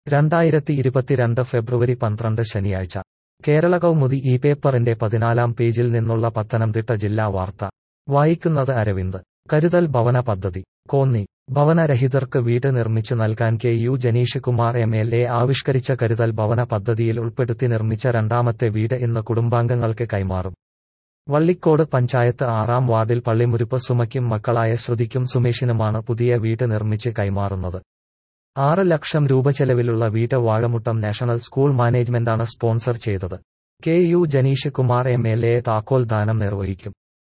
രണ്ടായിരത്തി ഇരുപത്തിരണ്ട് ഫെബ്രുവരി പന്ത്രണ്ട് ശനിയാഴ്ച കേരള കൗമുദി ഈ പേപ്പറിന്റെ പതിനാലാം പേജിൽ നിന്നുള്ള പത്തനംതിട്ട ജില്ലാ വാർത്ത വായിക്കുന്നത് അരവിന്ദ് കരുതൽ ഭവന പദ്ധതി കോന്നി ഭവനരഹിതർക്ക് വീട് നിർമ്മിച്ചു നൽകാൻ K U Janeesh Kumar M L A ആവിഷ്കരിച്ച കരുതൽ ഭവന പദ്ധതിയിൽ ഉൾപ്പെടുത്തി നിർമ്മിച്ച രണ്ടാമത്തെ വീട് ഇന്ന് കുടുംബാംഗങ്ങൾക്ക് കൈമാറും വള്ളിക്കോട് പഞ്ചായത്ത് ആറാം വാർഡിൽ പള്ളിമുരുപ്പ് സുമയ്ക്കും മക്കളായ ശ്രുതിക്കും സുമേഷിനുമാണ് പുതിയ വീട് നിർമ്മിച്ച് കൈമാറുന്നത് ആറ് ലക്ഷം രൂപ ചെലവിലുള്ള വീട് വാഴമുട്ടം നാഷണൽ സ്കൂൾ മാനേജ്മെന്റാണ് സ്പോൺസർ ചെയ്തത് K U Janeesh Kumar M L A താക്കോൽ ദാനം നിർവഹിക്കും